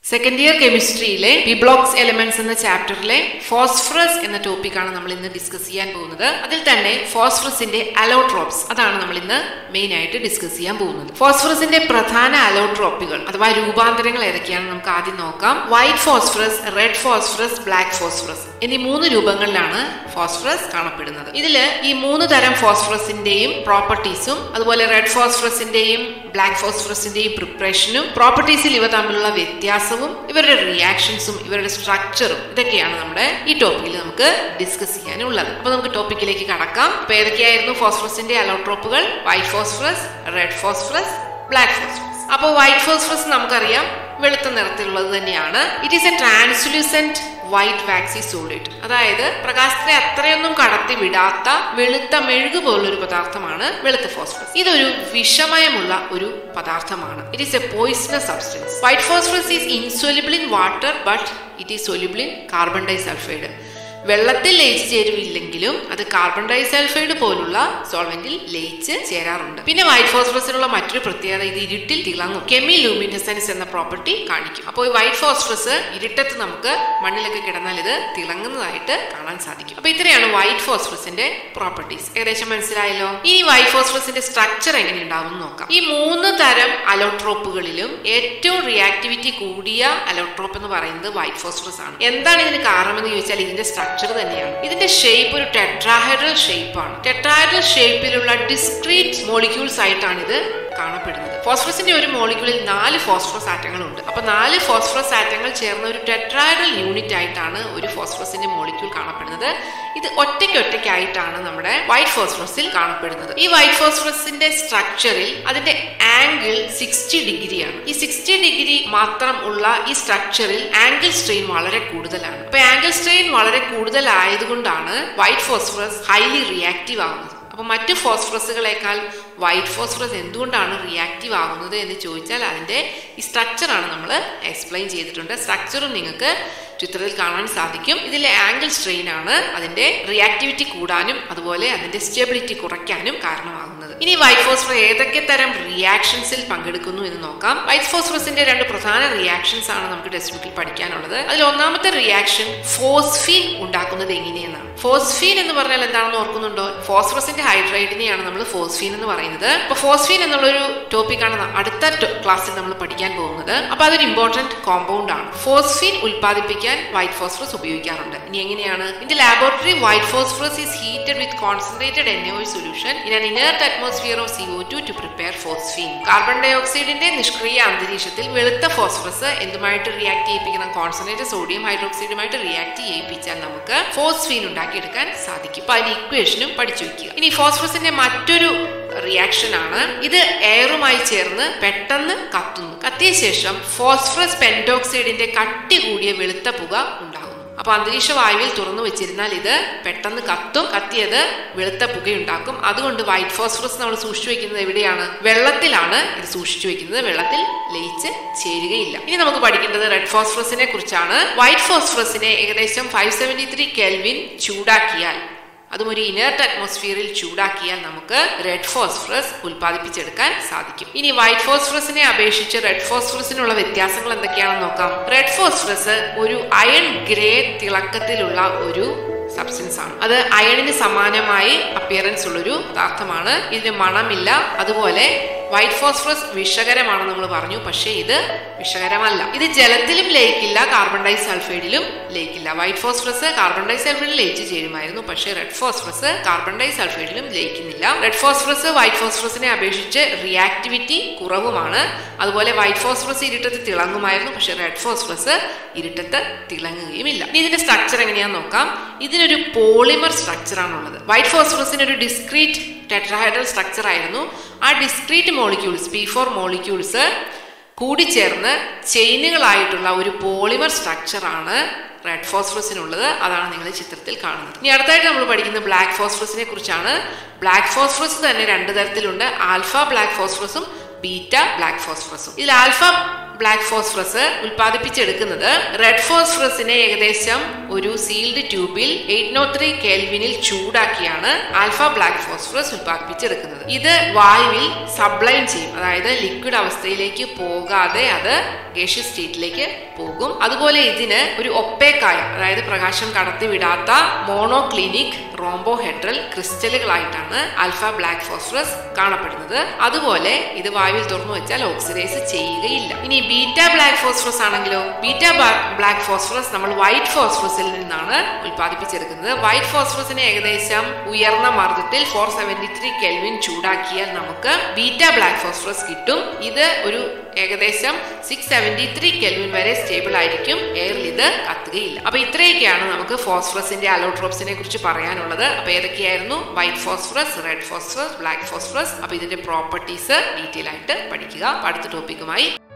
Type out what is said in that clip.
second year കെമിസ്ട്രിയിലെ P blocks elements എന്ന ചാപ്റ്ററിലെ ഫോസ്ഫറസ് എന്ന ടോപ്പിക്കാണ് നമ്മൾ ഇന്ന് ഡിസ്കസ് ചെയ്യാൻ പോകുന്നത് അതിൽ തന്നെ ഫോസ്ഫറസിന്റെ അലോട്രോപ്സ് അതാണ് നമ്മൾ ഇന്ന് മെയിൻ ആയിട്ട് ഡിസ്കസ് ചെയ്യാൻ പോകുന്നത് ഫോസ്ഫറസിന്റെ പ്രധാന അലോട്രോപ്പുകൾ അഥവാ രൂപാന്തരങ്ങൾ ഏതൊക്കെയാണെന്ന് നമുക്ക് ആദ്യം നോക്കാം white phosphorus red phosphorus black phosphorus എന്നീ മൂന്ന് രൂപങ്ങളിലാണ് ഫോസ്ഫറസ് കാണപ്പെടുന്നത് ഇതിൽ ഈ മൂന്ന് തരം ഫോസ്ഫറസിന്റെയും പ്രോപ്പർട്ടീസും അതുപോലെ റെഡ് ഫോസ്ഫറസിന്റെയും ബ്ലാക്ക് ഫോസ്ഫറസിന്റെയും പ്രിപ്പറേഷനും പ്രോപ്പർട്ടീസിൽ ഇവ തമ്മിലുള്ള വ്യത്യാസവും ഇവരുടെ റിയാക്ഷൻസും ഇവരുടെ സ്ട്രക്ചറും ഇതൊക്കെയാണ് നമ്മുടെ ഈ ടോപ്പിക്കിൽ നമുക്ക് ഡിസ്കസ് ചെയ്യാനുള്ളത് അപ്പൊ നമുക്ക് ടോപ്പിക്കിലേക്ക് കടക്കാം അപ്പൊ ഏതൊക്കെയായിരുന്നു ഫോസ്ഫറസിന്റെ അലോട്രോപ്പുകൾ white phosphorus red phosphorus black phosphorus അപ്പോൾ വൈറ്റ് ഫോസ്ഫറസ് നമുക്കറിയാം വെളുത്ത നിറത്തിലുള്ളത് തന്നെയാണ് it is a translucent white waxy solid അതായത് പ്രകാശത്തെ അത്രയൊന്നും കടത്തി വിടാത്ത വെളുത്ത മെഴുക് പോലുള്ളൊരു പദാർത്ഥമാണ് വെളുത്ത ഫോസ്ഫറസ് ഇതൊരു വിഷമയമുള്ള ഒരു പദാർത്ഥമാണ് it is a poisonous substance white phosphorus is insoluble in water but it is soluble in carbon disulphide വെള്ളത്തിൽ ലയിച്ച് ചേരുവില്ലെങ്കിലും അത് കാർബൺ ഡൈസൾഫൈഡ് പോലുള്ള സോൾവെന്റിൽ ലയിച്ച് ചേരാറുണ്ട് പിന്നെ വൈറ്റ് ഫോസ്ഫറസിനുള്ള മറ്റൊരു പ്രത്യേകത ഇത് ഇരുട്ടിൽ തിളങ്ങും കെമി ലൂമിനസെൻസ് എന്ന പ്രോപ്പർട്ടി കാണിക്കും അപ്പോൾ ഈ വൈറ്റ് ഫോസ്ഫറസ് ഇരുട്ടത്ത് നമുക്ക് മണ്ണിലൊക്കെ കിടന്നാൽ ഇത് തിളങ്ങുന്നതായിട്ട് കാണാൻ സാധിക്കും അപ്പൊ ഇത്രയാണ് വൈറ്റ് ഫോസ്ഫറസിന്റെ പ്രോപ്പർട്ടീസ് ഏകദേശം മനസ്സിലായല്ലോ ഇനി വൈറ്റ് ഫോസ്ഫറസിന്റെ സ്ട്രക്ചർ എങ്ങനെ ഉണ്ടാവും നോക്കാം ഈ മൂന്ന് തരം അലോട്രോപ്പുകളിലും ഏറ്റവും റിയാക്ടിവിറ്റി കൂടിയ അലോട്രോപ്പ് എന്ന് പറയുന്നത് വൈറ്റ് ഫോസ്ഫറസ് ആണ് എന്താണ് ഇതിന് കാരണമെന്ന് ചോദിച്ചാൽ ഇതിന്റെ സ്ട്രക്ചർ തന്നെയാണ് ഇതിന്റെ ഷേപ്പ് ഒരു ടെട്രാഹൈഡ്രൽ ഷേപ്പാണ് ടെട്രാഹൈഡ്രൽ ഷേപ്പിലുള്ള ഡിസ്ക്രീറ്റ് മോളിക്യൂൾസ് ആയിട്ടാണ് ഇത് കാണപ്പെടുന്നത് ഫോസ്ഫറസിന്റെ ഒരു മോളിക്യൂളിൽ നാല് ഫോസ്ഫറസ് ആറ്റങ്ങൾ ഉണ്ട് അപ്പൊ നാല് ഫോസ്ഫറസ് ആറ്റങ്ങൾ ചേർന്ന ഒരു ടെട്രാഹൈഡ്രൽ യൂണിറ്റ് ആയിട്ടാണ് ഒരു ഫോസ്ഫറസിന്റെ മോളിക്യൂൾ കാണപ്പെടുന്നത് ഇത് ഒറ്റയ്ക്കൊറ്റയ്ക്കായിട്ടാണ് നമ്മുടെ വൈറ്റ് ഫോസ്ഫറസിൽ കാണപ്പെടുന്നത് ഈ വൈറ്റ് ഫോസ്ഫറസിന്റെ സ്ട്രക്ചറിൽ അതിന്റെ ആംഗിൾ സിക്സ്റ്റി ഡിഗ്രിയാണ് ഈ സിക്സ്റ്റി ഡിഗ്രി മാത്രം ഉള്ള ഈ സ്ട്രക്ചറിൽ ആംഗിൾ സ്ട്രെയിൻ വളരെ കൂടുതലാണ് അപ്പൊ ആംഗിൾ സ്ട്രെയിൻ വളരെ കൂടുതലായതുകൊണ്ടാണ് വൈറ്റ് ഫോസ്ഫറസ് ഹൈലി റിയാക്റ്റീവ് ആവുന്നത് അപ്പൊ മറ്റു ഫോസ്ഫറസുകളെക്കാൾ വൈറ്റ് ഫോസ്ഫറസ് എന്തുകൊണ്ടാണ് റിയാക്റ്റീവ് ആകുന്നത് എന്ന് ചോദിച്ചാൽ അതിന്റെ ഈ സ്ട്രക്ചറാണ് നമ്മൾ എക്സ്പ്ലെയിൻ ചെയ്തിട്ടുണ്ട് സ്ട്രക്ചറും നിങ്ങൾക്ക് ചിത്രത്തിൽ കാണാൻ സാധിക്കും ഇതിലെ ആംഗിൾ സ്ട്രെയിൻ ആണ് അതിന്റെ റിയാക്ടിവിറ്റി കൂടാനും അതുപോലെ അതിന്റെ സ്റ്റെബിലിറ്റി കുറയ്ക്കാനും കാരണമാകുന്നത് ഇനി വൈറ്റ് ഫോസ്ഫറസ് ഏതൊക്കെ തരം റിയാക്ഷൻസിൽ പങ്കെടുക്കുന്നു എന്ന് നോക്കാം വൈറ്റ് ഫോസ്ഫറസിന്റെ രണ്ട് പ്രധാന റിയാക്ഷൻസ് ആണ് നമുക്ക് ടെക്സ്റ്റ് ബുക്കിൽ പഠിക്കാനുള്ളത് അതിൽ ഒന്നാമത്തെ റിയാക്ഷൻ ഫോസ്ഫീൻ ഉണ്ടാക്കുന്നത് എങ്ങനെയെന്നാണ് ഫോസ്ഫീൻ എന്ന് പറഞ്ഞാൽ എന്താണെന്ന് ഓർക്കുന്നുണ്ടോ ഫോസ്ഫറസിന്റെ ഹൈഡ്രൈഡിനെയാണ് നമ്മൾ ഫോസ്ഫീൻ എന്ന് പറയുന്നത് അപ്പൊ ഫോസ്ഫീൻ എന്നുള്ളൊരു ടോപ്പിക്കാണ് അടുത്ത ക്ലാസ്സിൽ നമ്മൾ പഠിക്കാൻ പോകുന്നത് അപ്പൊ അതൊരു ഇമ്പോർട്ടന്റ് കോമ്പൗണ്ട് ആണ് ഫോസ്ഫീൻ ഉൽപ്പാദിപ്പിക്കാൻ വൈറ്റ് ഫോസ്ഫറസ് ഉപയോഗിക്കാറുണ്ട് ഇനി എങ്ങനെയാണ് in the laboratory white phosphorus is heated with concentrated NaOH solution in an inert atmosphere of CO2 to prepare phosphine carbon ഡൈ ഓക്സൈഡിന്റെ നിഷ്ക്രിയ അന്തരീക്ഷത്തിൽ വെളുത്ത ഫോസ്ഫറസ് എന്തുമായിട്ട് റിയാക്ട് ചെയ്യിപ്പിക്കണം കോൺസെൻട്രേറ്റഡ് സോഡിയം ഹൈഡ്രോക്സൈഡുമായിട്ട് റിയാക്ട് ചെയ്യിപ്പിച്ചാൽ നമുക്ക് ഫോസ്ഫീൻ ഉണ്ടാക്കിയെടുക്കാൻ സാധിക്കും അപ്പൊ അതിന് ഇക്വേഷനും പഠിച്ചു വെക്കുക ഇനി ഫോസ്ഫറസിന്റെ മറ്റൊരു റിയാക്ഷൻ ആണ് ഇത് എയറുമായി ചേർന്ന് പെട്ടെന്ന് കത്തുന്നു കത്തിയ ശേഷം ഫോസ്ഫറസ് പെൻഡോക്സൈഡിന്റെ കട്ടി കൂടിയ വെളുത്ത പുക ഉണ്ടാകുന്നു അപ്പൊ അന്തരീക്ഷ വായുവിൽ തുറന്നു വെച്ചിരുന്നാൽ ഇത് പെട്ടെന്ന് കത്തും കത്തിയത് വെളുത്ത പുകയുണ്ടാക്കും അതുകൊണ്ട് വൈറ്റ് ഫോസ്ഫറസ് നമ്മൾ സൂക്ഷിച്ചു വെക്കുന്നത് എവിടെയാണ് വെള്ളത്തിലാണ് ഇത് സൂക്ഷിച്ചു വെക്കുന്നത് വെള്ളത്തിൽ ലയിച്ച് ചേരുകയില്ല ഇനി നമുക്ക് പഠിക്കേണ്ടത് റെഡ് ഫോസ്ഫറസിനെ കുറിച്ചാണ് വൈറ്റ് ഫോസ്ഫറസിനെ ഏകദേശം ഫൈവ് സെവന്റി ത്രീ കെൽവിൻ ചൂടാക്കിയാൽ അതും ഒരു ഇനേർട്ട് അറ്റ്മോസ്ഫിയറിൽ ചൂടാക്കിയാൽ നമുക്ക് റെഡ് ഫോസ്ഫറസ് ഉൽപ്പാദിപ്പിച്ചെടുക്കാൻ സാധിക്കും ഇനി വൈറ്റ് ഫോസ്ഫറസിനെ അപേക്ഷിച്ച് റെഡ് ഫോസ്ഫറസിനുള്ള വ്യത്യാസങ്ങൾ എന്തൊക്കെയാണെന്ന് നോക്കാം റെഡ് ഫോസ്ഫറസ് ഒരു അയൺ ഗ്രേ തിളക്കത്തിലുള്ള ഒരു സബ്സ്റ്റൻസ് ആണ് അത് അയണിന് സമാനമായി അപ്പിയറൻസ് ഉള്ളൊരു പദാർത്ഥമാണ് ഇതിന് മണമില്ല അതുപോലെ വൈറ്റ് ഫോസ്ഫറസ് വിഷകരമാണ് നമ്മൾ പറഞ്ഞു പക്ഷേ ഇത് വിഷകരമല്ല ഇത് ജലത്തിലും ലയിക്കില്ല കാർബൺ ഡൈ സൾഫൈഡിലും ലയിക്കില്ല വൈറ്റ് ഫോസ്ഫറസ് കാർബൺ ഡൈ സൾഫൈഡിൽ ലയിച്ച് ചേരുമായിരുന്നു പക്ഷേ റെഡ് ഫോസ്ഫറസ് കാർബൺ ഡൈ സൾഫൈഡിലും ലയിക്കുന്നില്ല റെഡ് ഫോസ്ഫറസ് വൈറ്റ് ഫോസ്ഫറസിനെ അപേക്ഷിച്ച് റിയാക്ടിവിറ്റി കുറവുമാണ് അതുപോലെ വൈറ്റ് ഫോസ്ഫറസ് ഇരുട്ടത്ത് തിളങ്ങുമായിരുന്നു പക്ഷേ റെഡ് ഫോസ്ഫറസ് ഇരുട്ടത്ത് തിളങ്ങുകയുമില്ല ഇനി ഇതിന്റെ സ്ട്രക്ചർ എങ്ങനെയാന്ന് നോക്കാം ഇതിനൊരു പോളിമർ സ്ട്രക്ചർ ആണുള്ളത് വൈറ്റ് ഫോസ്ഫറസിന് ഒരു ഡിസ്ക്രീറ്റ് ടെട്രാഹൈഡ്രൽ സ്ട്രക്ചർ ആയിരുന്നു ആ discrete molecules P four molecules കൂടിച്ചേർന്ന് ചെയിനുകളായിട്ടുള്ള ഒരു പോളിമർ സ്ട്രക്ചറാണ് റെഡ് ഫോസ്ഫറസിനുള്ളത് അതാണ് നിങ്ങൾ ചിത്രത്തിൽ കാണുന്നത് ഇനി അടുത്തായിട്ട് നമ്മൾ പഠിക്കുന്നത് ബ്ലാക്ക് ഫോസ്ഫറസിനെ കുറിച്ചാണ് ബ്ലാക്ക് ഫോസ്ഫറസ് തന്നെ രണ്ട് തരത്തിലുണ്ട് ആൽഫ ബ്ലാക്ക് ഫോസ്ഫറസും ബീറ്റ ബ്ലാക്ക് ഫോസ്ഫറസും ഇതിൽ ആൽഫ ബ്ലാക്ക് ഫോസ്ഫറസ് ഉൽപ്പാദിപ്പിച്ചെടുക്കുന്നത് റെഡ് ഫോസ്ഫറസിനെ ഏകദേശം ഒരു സീൽഡ് ട്യൂബിൽ എയ്റ്റ് നോട്ട് ത്രീ കെൽവിനിൽ ചൂടാക്കിയാണ് ആൽഫ ബ്ലാക്ക് ഫോസ്ഫറസ് ഉൽപ്പാദിപ്പിച്ചെടുക്കുന്നത് ഇത് വായുവിൽ സബ്ലൈം ചെയ്യും അതായത് ലിക്വിഡ് അവസ്ഥയിലേക്ക് പോകാതെ അത് ഗേഷ്യസ് സ്റ്റേറ്റിലേക്ക് പോകും അതുപോലെ ഇതിന് ഒരു ഒപ്പേക്കായ അതായത് പ്രകാശം കടത്തിവിടാത്ത മോണോക്ലിനിക് റോംബോഹെഡ്രൽ ക്രിസ്റ്റലുകളായിട്ടാണ് ആൽഫ ബ്ലാക്ക് ഫോസ്ഫറസ് കാണപ്പെടുന്നത് അതുപോലെ ഇത് വായുവിൽ തുറന്നു വെച്ചാൽ ഓക്സിഡൈസ് ചെയ്യുകയില്ല ഇനി ബീറ്റ ബ്ലാക്ക് ഫോസ്ഫറസ് ആണെങ്കിലോ ബീറ്റ ബ്ലാക്ക് ഫോസ്ഫറസ് നമ്മൾ വൈറ്റ് ഫോസ്ഫറസിൽ നിന്നാണ് ഉൽപ്പാദിപ്പിച്ചെടുക്കുന്നത് വൈറ്റ് ഫോസ്ഫറസിനെ ഏകദേശം ഉയർന്ന മർദ്ദത്തിൽ ഫോർ സെവന്റി ത്രീ കെൽവിൻ ചൂടാക്കിയാൽ നമുക്ക് ബീറ്റ ബ്ലാക്ക് ഫോസ്ഫറസ് കിട്ടും ഇത് ഒരു ഏകദേശം സിക്സ് സെവന്റി ത്രീ കെൽവിൻ വരെ സ്റ്റേബിൾ ആയിരിക്കും എയറിൽ ഇത് കത്തുകയില്ല അപ്പൊ ഇത്രയൊക്കെയാണ് നമുക്ക് ഫോസ്ഫറസിന്റെ അലോട്രോപ്സിനെ കുറിച്ച് പറയാനുള്ളത് അപ്പൊ ഏതൊക്കെയായിരുന്നു white phosphorus red phosphorus black phosphorus അപ്പൊ ഇതിന്റെ പ്രോപ്പർട്ടീസ് ഡീറ്റെയിൽ ആയിട്ട് പഠിക്കുക അടുത്ത ടോപ്പിക്കുമായി